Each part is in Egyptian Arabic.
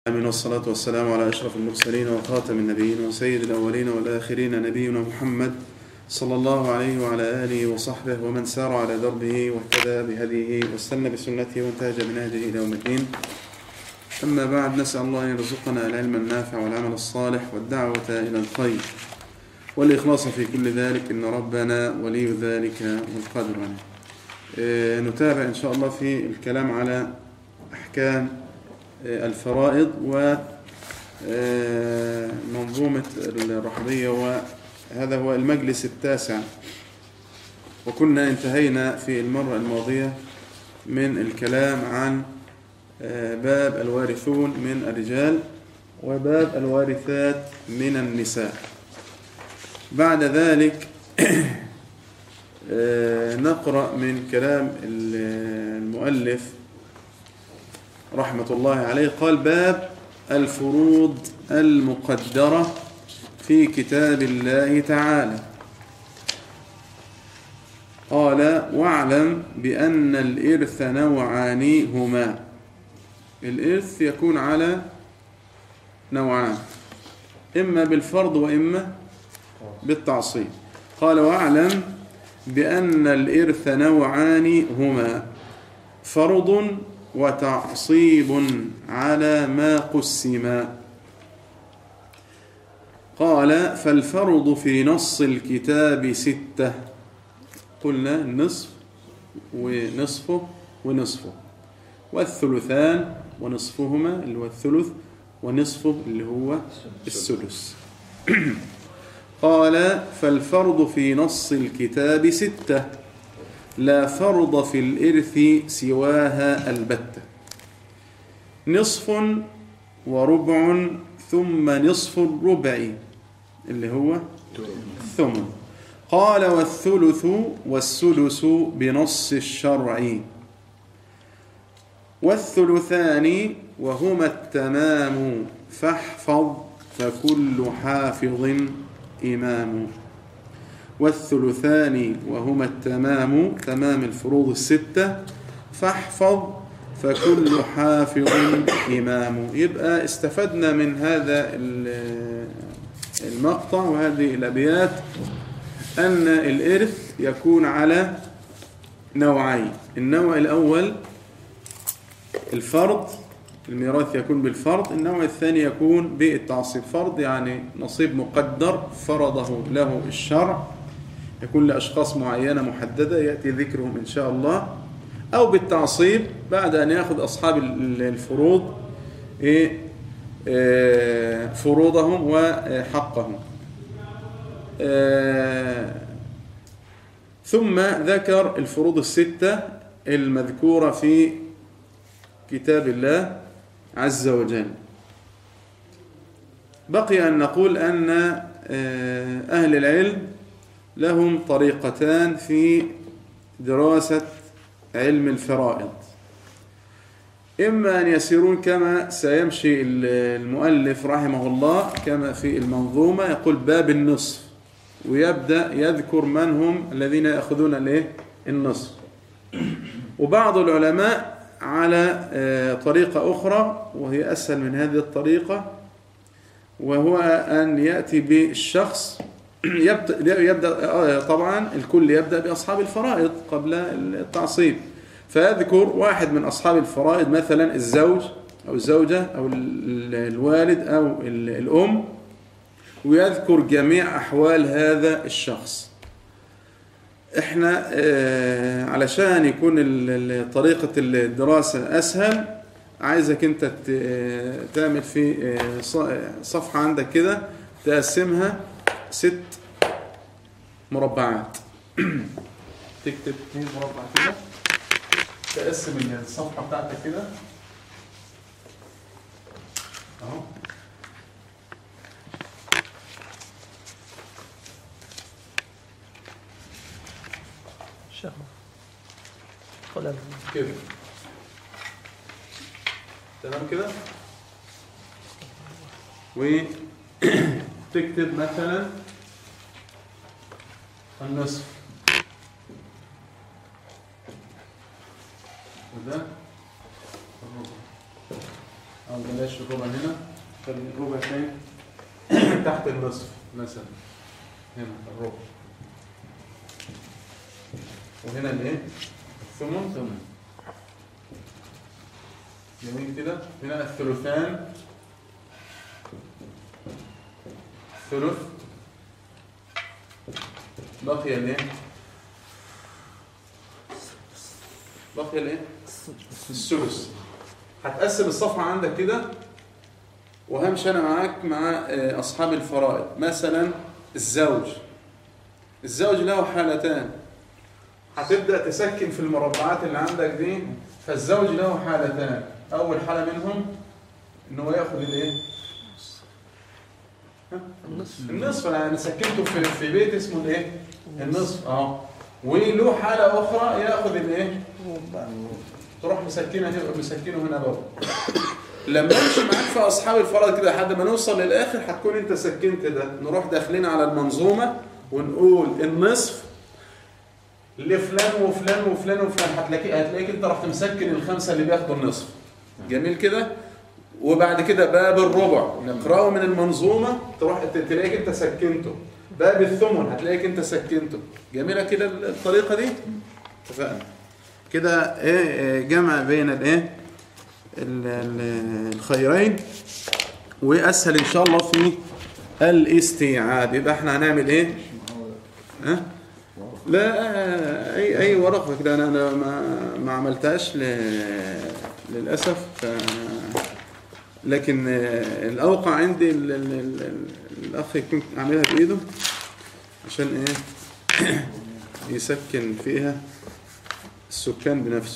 آمين والصلاة والسلام على أشرف المرسلين وخاتم النبيين وسيد الأولين والآخرين نبينا محمد صلى الله عليه وعلى آله وصحبه ومن سار على دربه واهتدى بهديه واستنى بسنته وانتهج بنهجه إلى يوم الدين أما بعد نسأل الله أن يرزقنا العلم النافع والعمل الصالح والدعوة إلى الخير والإخلاص في كل ذلك إن ربنا ولي ذلك والقدر عليه آه، نتابع إن شاء الله في الكلام على أحكام آه، الفرائض ومنظومة الرحبية وهذا هو المجلس التاسع وكنا انتهينا في المرة الماضية من الكلام عن آه، باب الوارثون من الرجال وباب الوارثات من النساء بعد ذلك آه، نقرأ من كلام المؤلف رحمة الله عليه قال باب الفروض المقدرة في كتاب الله تعالى قال واعلم بأن الإرث نوعان هما الإرث يكون على نوعان إما بالفرض وإما بالتعصيب قال واعلم بأن الإرث نوعان هما فرض وتعصيب على ما قسم قال فالفرض في نص الكتاب ستة قلنا النصف ونصفه ونصفه والثلثان ونصفهما اللي هو الثلث ونصفه اللي هو السدس قال فالفرض في نص الكتاب ستة لا فرض في الإرث سواها البتة نصف وربع ثم نصف الربع اللي هو الثمن قال والثلث والسدس بنص الشرع والثلثان وهما التمام فاحفظ فكل حافظ إمام والثلثان وهما التمام تمام الفروض الستة فاحفظ فكل حافظ إمام يبقى استفدنا من هذا المقطع وهذه الأبيات أن الإرث يكون على نوعين النوع الأول الفرض الميراث يكون بالفرض النوع الثاني يكون بالتعصيب فرض يعني نصيب مقدر فرضه له الشرع يكون لأشخاص معينة محددة يأتي ذكرهم إن شاء الله أو بالتعصيب بعد أن يأخذ أصحاب الفروض فروضهم وحقهم ثم ذكر الفروض الستة المذكورة في كتاب الله عز وجل بقي أن نقول أن أهل العلم لهم طريقتان في دراسة علم الفرائض إما أن يسيرون كما سيمشي المؤلف رحمه الله كما في المنظومة يقول باب النصف ويبدأ يذكر من هم الذين يأخذون الايه النصف وبعض العلماء على طريقة أخرى وهي أسهل من هذه الطريقة وهو أن يأتي بالشخص يبدأ, يبدأ طبعا الكل يبدأ بأصحاب الفرائض قبل التعصيب فيذكر واحد من أصحاب الفرائض مثلا الزوج أو الزوجة أو الوالد أو الأم ويذكر جميع أحوال هذا الشخص احنا علشان يكون طريقة الدراسة أسهل عايزك انت تعمل في صفحة عندك كده تقسمها ست مربعات تكتب اثنين مربع كده تقسم الصفحة بتاعتك كده اهو شهر قلم كده تمام كده وتكتب مثلا النصف وده الربع أو ده بلاش الربع هنا خلي الربع فين تحت النصف مثلا هنا الربع وهنا الايه الثمن ثمن جميل كده هنا الثلثان ثلث بقي الايه بقي الايه السدس هتقسم الصفحة عندك كده وهمشي أنا معاك مع آه، أصحاب الفرائض مثلا الزوج الزوج له حالتان هتبدأ تسكن في المربعات اللي عندك دي فالزوج له حالتان أول حالة منهم إنه ياخد الإيه؟ ها؟ النصف النصف أنا سكنته في في بيت اسمه الإيه؟ النصف أه وله حالة أخرى ياخد الإيه؟ تروح مسكنه مسكنه هنا برضه لما امشي معاك في اصحاب الفرض كده لحد ما نوصل للاخر هتكون انت سكنت ده نروح داخلين على المنظومه ونقول النصف لفلان وفلان وفلان وفلان هتلاقي هتلاقيك انت رحت مسكن الخمسه اللي بياخدوا النصف جميل كده وبعد كده باب الربع نقراه من المنظومه تروح ت- تلاقيك انت سكنته باب الثمن هتلاقيك انت سكنته جميله كده الطريقه دي اتفقنا كده ايه إيه جمع بين الايه ال- ال- الخيرين واسهل ان شاء الله في الاستيعاب يبقى احنا هنعمل ايه ها لا اي اي ورقه كده انا انا ما ما عملتهاش ل... للاسف ف... لكن آه، الاوقع عندي ال... ال... ال... الاخ يكون عاملها بايده عشان ايه يسكن فيها السكان بنفسه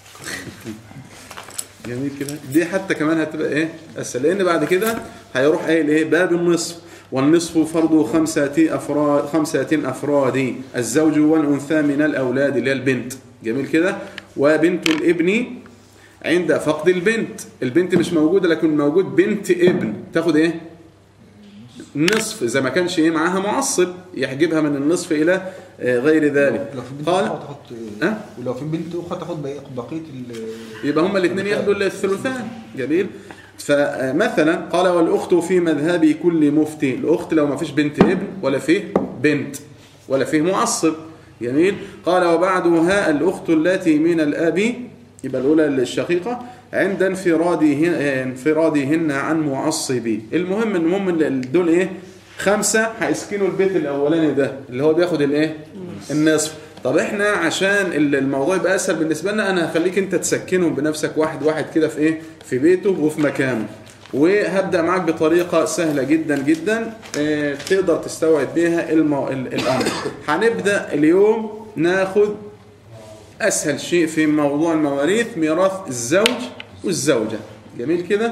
جميل كده دي حتى كمان هتبقى ايه اسهل لان بعد كده هيروح قايل ايه باب النصف والنصف فرض خمسة أفراد خمسة أفراد الزوج والأنثى من الأولاد اللي هي البنت جميل كده وبنت الابن عند فقد البنت البنت مش موجودة لكن موجود بنت ابن تاخد ايه نصف إذا ما كانش ايه معاها معصب يحجبها من النصف إلى آه، غير ذلك لو في بنت قال اخرى تاخد أه؟ ولو في بنت اخرى تاخد بقيه بقيه ال- يبقى هما الاثنين ياخدوا الثلثان جميل فمثلا قال والاخت في مذهب كل مفتي الاخت لو ما فيش بنت ابن ولا فيه بنت ولا فيه معصب جميل قال وبعدها الاخت التي من الاب يبقى الاولى الشقيقه عند انفرادهن انفرادهن عن معصبي المهم ان هم دول ايه خمسه هيسكنوا البيت الاولاني ده اللي هو بياخد الايه النصف طب احنا عشان ال- الموضوع يبقى اسهل بالنسبه لنا انا هخليك انت تسكنهم بنفسك واحد واحد كده في ايه في بيته وفي مكانه وهبدا معاك بطريقه سهله جدا جدا اه تقدر تستوعب بيها المو... ال- الامر هنبدا اليوم ناخد اسهل شيء في موضوع المواريث ميراث الزوج والزوجه جميل كده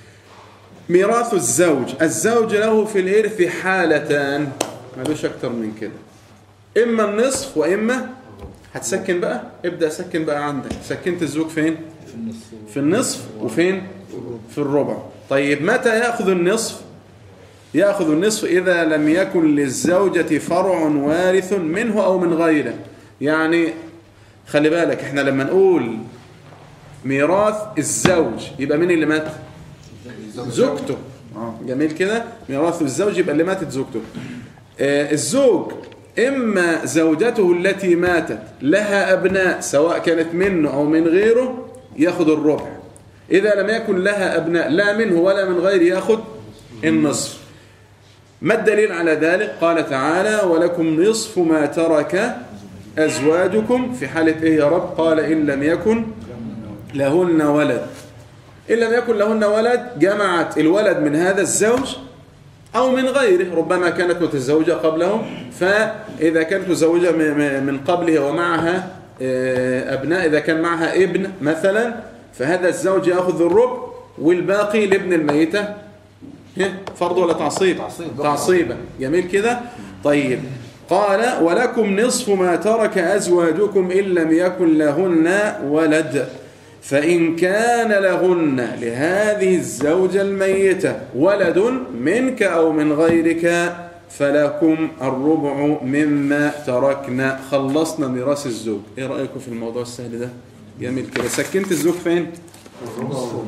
ميراث الزوج الزوج له في الإرث حالتان ملوش أكتر من كده إما النصف وإما هتسكن بقى ابدأ سكن بقى عندك سكنت الزوج فين في النص في النصف وفين في الربع طيب متى يأخذ النصف يأخذ النصف إذا لم يكن للزوجة فرع وارث منه أو من غيره يعني خلي بالك احنا لما نقول ميراث الزوج يبقى مين اللي مات زوجته آه. جميل كده ميراث الزوج يبقى اللي ماتت زوجته آه الزوج إما زوجته التي ماتت لها أبناء سواء كانت منه أو من غيره ياخد الربع إذا لم يكن لها أبناء لا منه ولا من غيره ياخد النصف ما الدليل على ذلك قال تعالى ولكم نصف ما ترك أزواجكم في حالة إيه يا رب قال إن لم يكن لهن ولد إن لم يكن لهن ولد جمعت الولد من هذا الزوج أو من غيره ربما كانت متزوجة قبله فإذا كانت متزوجة م- م- من قبله ومعها آه، أبناء إذا كان معها ابن مثلا فهذا الزوج يأخذ الربع والباقي لابن الميتة ها، فرض ولا تعصيب تعصيب. تعصيبا جميل كده طيب قال ولكم نصف ما ترك أزواجكم إن لم يكن لهن ولد فإن كان لهن لهذه الزوجة الميتة ولد منك أو من غيرك فلكم الربع مما تركنا خلصنا ميراث الزوج ايه رأيكم في الموضوع السهل ده جميل كده سكنت الزوج فين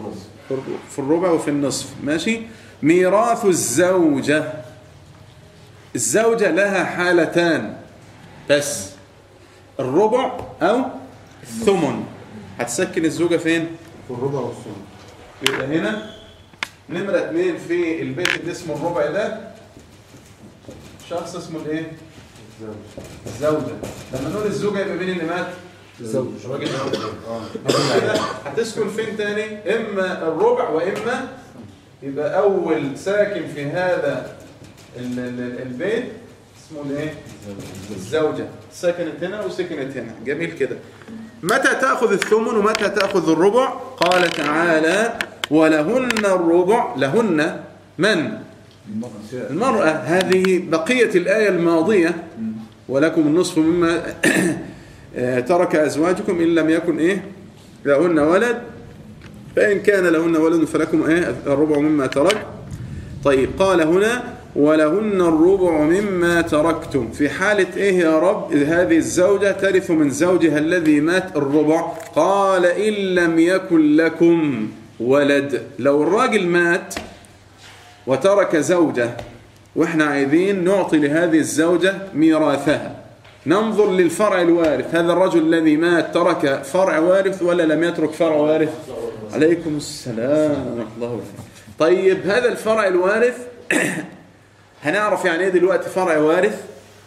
في الر- في الربع وفي النصف ماشي ميراث الزوجة الزوجة لها حالتان بس الربع أو الثمن هتسكن الزوجة فين؟ في الربع والثمن يبقى هنا نمرة اتنين في البيت اللي اسمه الربع ده شخص اسمه الايه؟ الزوجة لما نقول الزوجة يبقى مين اللي مات؟ الزوج الراجل اه كده هتسكن فين تاني؟ اما الربع واما يبقى اول ساكن في هذا ال- ال- البيت اسمه الايه؟ الزوجة سكنت هنا وسكنت هنا جميل كده متى تأخذ الثمن ومتى تأخذ الربع قال تعالى ولهن الربع لهن من المرأة هذه بقية الآية الماضية ولكم النصف مما آه، ترك أزواجكم إن لم يكن إيه لهن ولد فإن كان لهن ولد فلكم إيه الربع مما ترك طيب قال هنا ولهن الربع مما تركتم في حالة إيه يا رب إذ هذه الزوجة ترث من زوجها الذي مات الربع قال إن لم يكن لكم ولد لو الراجل مات وترك زوجة واحنا عايزين نعطي لهذه الزوجة ميراثها ننظر للفرع الوارث هذا الرجل الذي مات ترك فرع وارث ولا لم يترك فرع وارث عليكم السلام ورحمة الله وبركاته طيب هذا الفرع الوارث هنعرف يعني ايه دلوقتي فرع وارث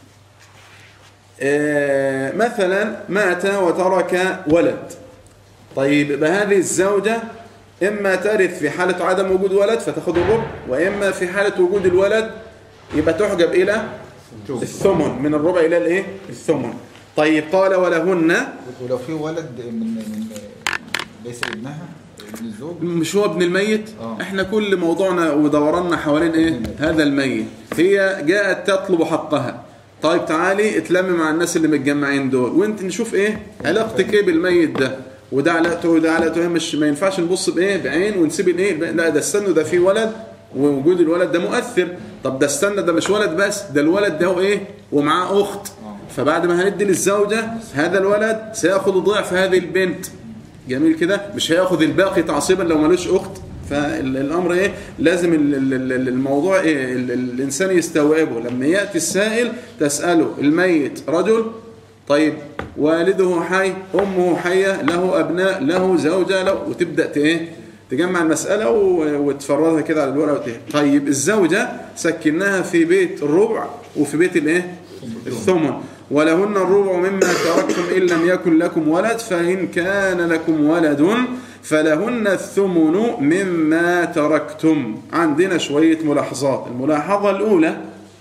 آه، مثلا مات وترك ولد طيب يبقى هذه الزوجة إما ترث في حالة عدم وجود ولد فتأخذ الربع وإما في حالة وجود الولد يبقى تحجب إلى الثمن من الربع إلى الإيه؟ الثمن طيب قال ولهن ولو في ولد من من ليس ابنها ابن الزوج مش هو ابن الميت آه. احنا كل موضوعنا ودورنا حوالين ايه هذا الميت هي جاءت تطلب حقها طيب تعالي اتلمي مع الناس اللي متجمعين دول وانت نشوف ايه علاقتك ايه بالميت ده وده علاقته وده علاقته ايه مش ما ينفعش نبص بايه بعين ونسيب الايه لا ده استنوا ده في ولد ووجود الولد ده مؤثر طب ده استنى ده مش ولد بس ده الولد ده ايه ومعاه اخت فبعد ما هندي للزوجه هذا الولد سياخذ ضعف هذه البنت جميل كده مش هياخد الباقي تعصيبا لو ملوش اخت فالامر ايه لازم ال- ال- ال- الموضوع ايه ال- ال- الانسان يستوعبه لما ياتي السائل تساله الميت رجل طيب والده حي امه حيه له ابناء له زوجه له وتبدا ت- ايه تجمع المساله و- وتفرضها كده على الورقه وت- طيب الزوجه سكناها في بيت الربع وفي بيت الايه الثمن ولهن الربع مما تركتم إن لم يكن لكم ولد فإن كان لكم ولد فلهن الثمن مما تركتم عندنا شوية ملاحظات الملاحظة الأولى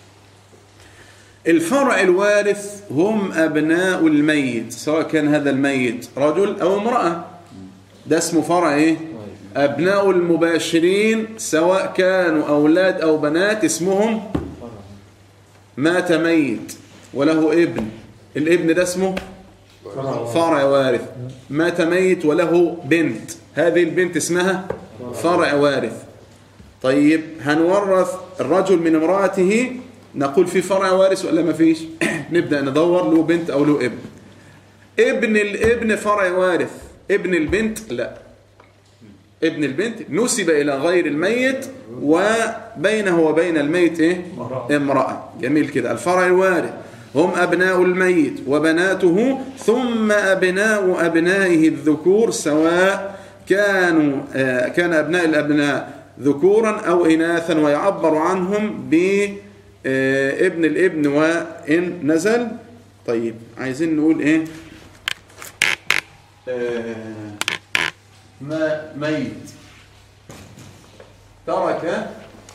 الفرع الوارث هم أبناء الميت سواء كان هذا الميت رجل أو امرأة ده اسمه فرع إيه؟ أبناء المباشرين سواء كانوا أولاد أو بنات اسمهم مات ميت وله ابن الابن ده اسمه فرع وارث مات ميت وله بنت هذه البنت اسمها فرع وارث طيب هنورث الرجل من امرأته نقول في فرع وارث ولا ما فيش نبدأ ندور له بنت أو له ابن ابن الابن فرع وارث ابن البنت لا ابن البنت نسب إلى غير الميت وبينه وبين الميت إيه؟ امرأة جميل كده الفرع الوارث هم أبناء الميت وبناته ثم أبناء أبنائه الذكور سواء كانوا آه، كان أبناء الأبناء ذكورا أو إناثا ويعبر عنهم بابن الابن وإن نزل طيب عايزين نقول إيه آه، ما ميت ترك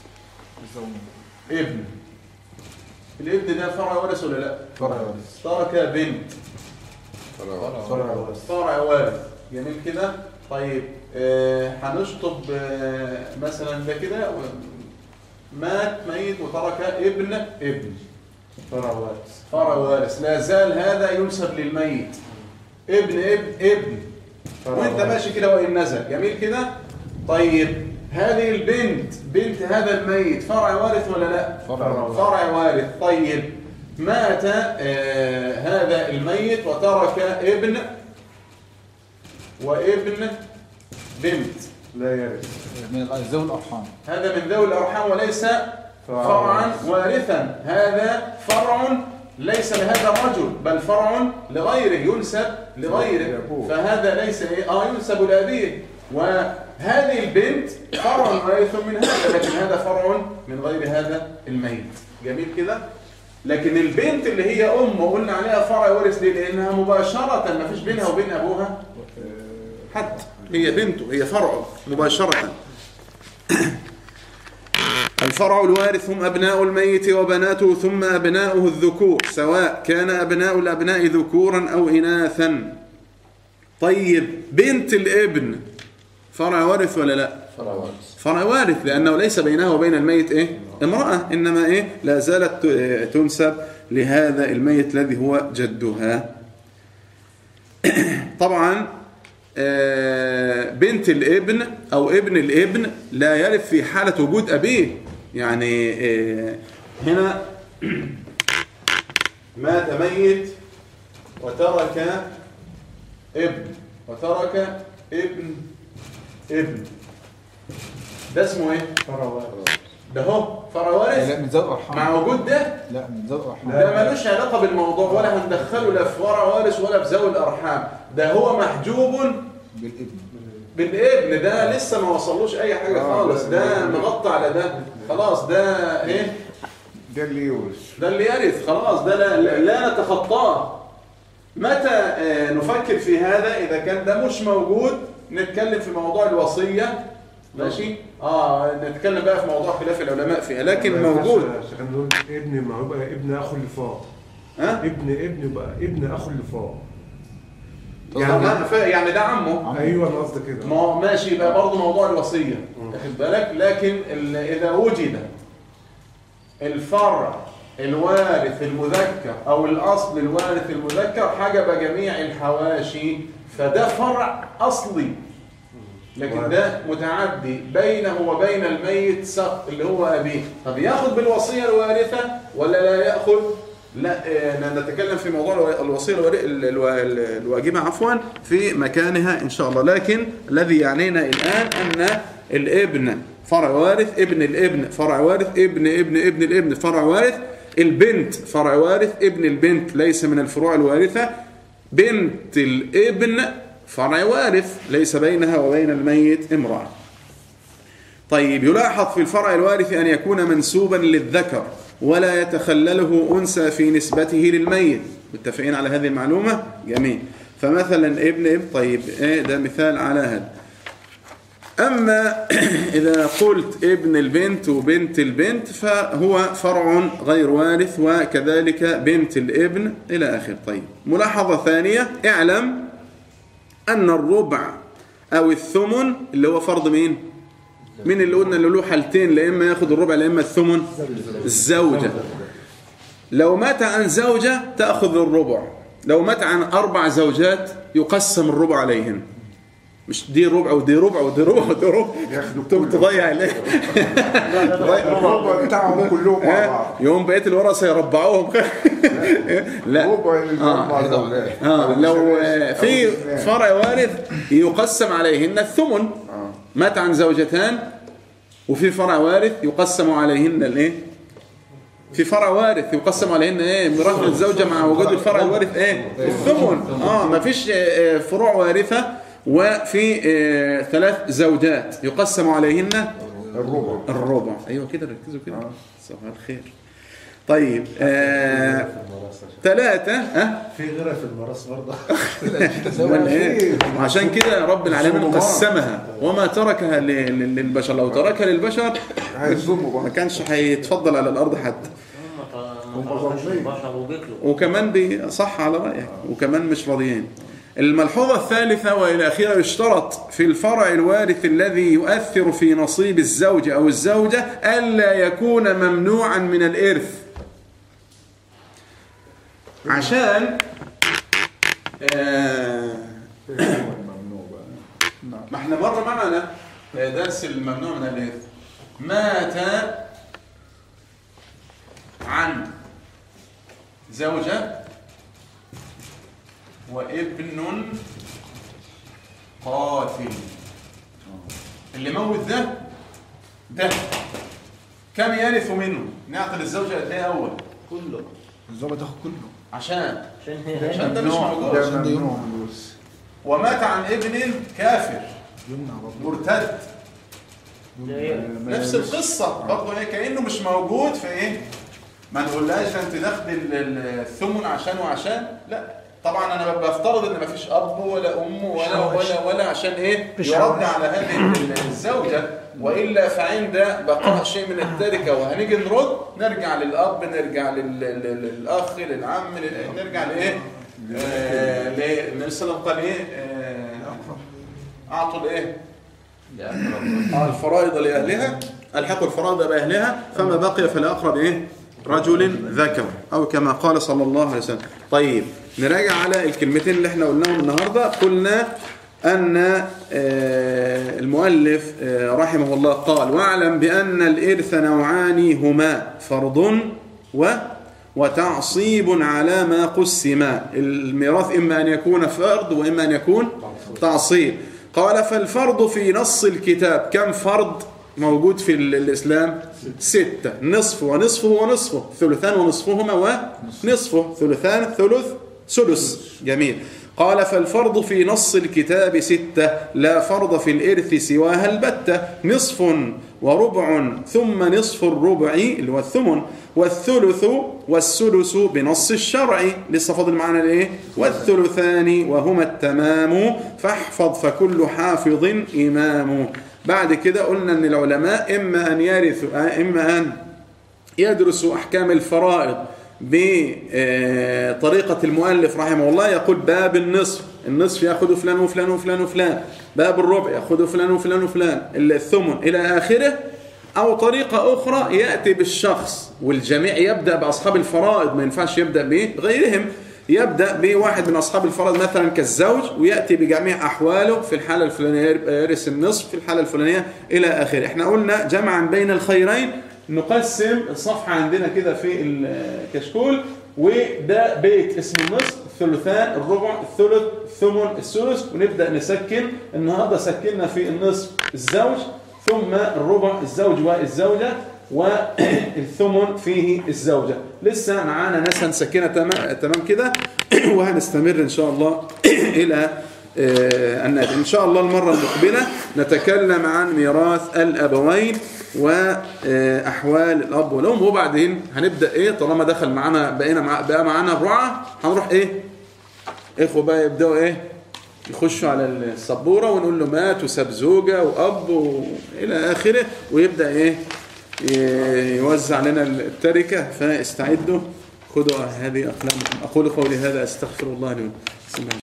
ابن الابن ده فرع ورث ولا لا فرع وارث ترك بنت فرع وارث فرع وارث جميل كده طيب آه، هنشطب آه، مثلا ده كده و- مات ميت وترك ابن ابن فرع وارث فرع وارث لا زال هذا ينسب للميت ابن ابن ابن وانت ماشي كده وان نزل جميل كده طيب هذه البنت بنت هذا الميت فرع وارث ولا لا فرع وارث. فرع وارث طيب مات آه هذا الميت وترك ابن وابن بنت لا يرث من ذوي الارحام هذا من ذوي الأرحام وليس فرعا وارثا هذا فرع ليس لهذا الرجل بل فرع لغيره ينسب لغيره لأبوه. فهذا ليس إيه؟ اه ينسب لأبيه وهذه البنت فرع وارث من هذا لكن هذا فرع من غير هذا الميت جميل كده لكن البنت اللي هي أم قلنا عليها فرع وارث ليه لأنها مباشرة ما فيش بينها وبين أبوها حتى هي بنته هي فرعه مباشرة الفرع الوارث هم أبناء الميت وبناته ثم أبناؤه الذكور سواء كان أبناء الأبناء ذكورا أو إناثا طيب بنت الابن فرع وارث ولا لا فرع وارث لأنه ليس بينها وبين الميت إيه؟ امرأة إنما إيه؟ لا زالت ت- تنسب لهذا الميت الذي هو جدها طبعا آه، بنت الابن او ابن الابن لا يرث في حالة وجود ابيه يعني آه، هنا مات ميت وترك ابن وترك ابن ابن ده اسمه ايه ده هو فرع وارث لا من ذوي الارحام مع وجود ده لا من ذوي الارحام ده ملوش علاقة بالموضوع ولا هندخله لا في فرع وارث ولا في ذوي الأرحام ده هو محجوب بالابن بالابن ده لسه ما وصلوش أي حاجة آه، خالص ده- ده مغطى على ده خلاص ده إيه ده اللي يورث ده اللي يرث خلاص ده لا, لا, لا نتخطاه متى آه، نفكر في هذا إذا كان ده مش موجود نتكلم في موضوع الوصية ماشي اه نتكلم بقى في موضوع خلاف العلماء فيها لكن ما ينفعش موجود عشان نقول ابن ما هو يبقى ابن اخو اللي فوق ها ابن ابن يبقى ابن اخو اللي فوق يعني يعني ده عمه ايوه انا قصدي كده ما هو ماشي يبقى برضه موضوع الوصية واخد بالك لكن ال- إذا وجد الفرع الوارث المذكر أو الأصل الوارث المذكر حجب جميع الحواشي فده فرع أصلي لكن ده متعدي بينه وبين الميت سقط اللي هو أبيه طب ياخد بالوصية الوارثة ولا لا يأخذ لا آه، نتكلم في موضوع الو- الوصية الواري- ال- الوا- ال- الواجبة عفوا في مكانها إن شاء الله لكن الذي يعنينا الآن أن الابن فرع وارث ابن الابن فرع وارث ابن ابن ابن الابن فرع وارث البنت فرع وارث ابن البنت ليس من الفروع الوارثة بنت الابن فرع وارث ليس بينها وبين الميت امرأة طيب يلاحظ في الفرع الوارث أن يكون منسوبا للذكر ولا يتخلله أنثى في نسبته للميت متفقين على هذه المعلومة جميل فمثلا ابن ابن طيب إيه ده مثال على هذا أما إذا قلت ابن البنت وبنت البنت فهو فرع غير وارث وكذلك بنت الابن إلى آخر طيب ملاحظة ثانية اعلم أن الربع أو الثمن اللي هو فرض مين؟ مين اللي قلنا اللي له حالتين لا إما ياخد الربع لا إما الثمن الزوجة لو مات عن زوجة تأخذ الربع لو مات عن أربع زوجات يقسم الربع عليهن مش دي ربع ودي ربع ودي ربع ودي ربع ياخدوا تقوم تضيع ليه الربع بتاعهم كلهم مع بعض يوم بقية الورثة يربعوهم لا ربع الاربع زوجات آه لو آه، في فرع وارث يقسم عليهن الثمن مات عن زوجتان وفي فرع وارث يقسم عليهن الايه في فرع وارث يقسم عليهن ايه ميراث الزوجه مع وجود الفرع الوارث ايه الثمن اه ما فيش آه، آه، فروع وارثه وفي آه، ثلاث زوجات يقسم عليهن الربع الربع ايوه كده ركزوا كده صباح الخير طيب آه ثلاثة ها في غيرها في المراس برضه ولا ايه عشان كده رب العالمين قسمها وما تركها ل- ل- للبشر لو تركها للبشر هيظلموا ما بعض كانش هيتفضل على الارض حد هم ظالمين بشر وبياكلوا وكمان بي- صح على رايك وكمان مش راضيين الملحوظة الثالثة وإلى آخرها يشترط في الفرع الوارث الذي يؤثر في نصيب الزوج أو الزوجة ألا يكون ممنوعا من الإرث عشان آه ممنوع بقى نعم ما احنا مر معنا درس الممنوع من الإرث مات عن زوجة وابن قاتل اللي موت ده ده كم يرث منه نعطي للزوجة قد ايه اول كله الزوجة تاخد كله عشان عشان هي عشان ده مش موجود ده عشان دي ممنوع يوم. من الورث ومات عن ابن كافر يمنع برضه مرتد ده هي نفس القصة برضه ايه كأنه مش موجود في ايه ما نقولهاش انت تاخد ال- ال- الثمن عشان وعشان لا طبعا انا بفترض ان مفيش اب ولا ام ولا ولا ولا عشان ايه مش يرد هوش. على هذه ال- الزوجة والا فعند بقاء شيء من التركة وهنيجي نرد نرجع للاب نرجع لل- لل- للاخ للعم لل- نرجع لايه آه، ل- النبي صلى الله عليه وسلم قال ايه آه، اعطوا الايه آه، الفرائض لأهلها الحقوا الفرائض بأهلها فما بقي فالأقرب إيه رجل ذكر أو كما قال صلى الله عليه وسلم طيب نراجع على الكلمتين اللي احنا قلناهم النهاردة قلنا أن آه، المؤلف آه، رحمه الله قال واعلم بأن الإرث نوعان هما فرض و وتعصيب على ما قسم الميراث إما أن يكون فرض وإما أن يكون تعصيب قال فالفرض في نص الكتاب كم فرض موجود في ال- الإسلام ستة نصف ونصفه ونصفه ثلثان ونصفهما ونصفه ثلثان ثلث سدس جميل قال فالفرض في نص الكتاب ستة لا فرض في الإرث سواها البتة نصف وربع ثم نصف الربع اللي هو الثمن والثلث والسدس بنص الشرع لسه فاضل معنا الايه والثلثان وهما التمام فاحفظ فكل حافظ إمام بعد كده قلنا ان العلماء اما ان يرثوا اما ان يدرس أحكام الفرائض بطريقة المؤلف رحمه الله يقول باب النصف النصف يأخذ فلان وفلان وفلان وفلان باب الربع يأخذ فلان وفلان وفلان الثمن إلى آخره أو طريقة أخرى يأتي بالشخص والجميع يبدأ بأصحاب الفرائض ما ينفعش يبدأ بغيرهم يبدأ بواحد من أصحاب الفرائض مثلا كالزوج ويأتي بجميع أحواله في الحالة الفلانية يرث النصف في الحالة الفلانية إلى آخره احنا قلنا جمعا بين الخيرين نقسم الصفحة عندنا كده في الكشكول وده بيت اسمه النصف الثلثان الربع الثلث الثمن الثلث ونبدأ نسكن النهاردة سكننا في النصف الزوج ثم الربع الزوج والزوجة والثمن فيه الزوجة لسه معانا ناس هنسكنها تمام تمام كده وهنستمر إن شاء الله إلى آه، أن إن شاء الله المرة المقبلة نتكلم عن ميراث الأبوين وأحوال الأب والأم وبعدين هنبدأ إيه طالما دخل معانا بقينا مع بقى معانا الرعاة هنروح إيه إخوة بقى يبدأوا إيه يخشوا على السبورة ونقول له مات وساب زوجة وأب وإلى آخره ويبدأ إيه ي- يوزع لنا التركة فاستعدوا خذوا هذه أقلامكم أقول قولي هذا أستغفر الله لي ولكم. بسم الله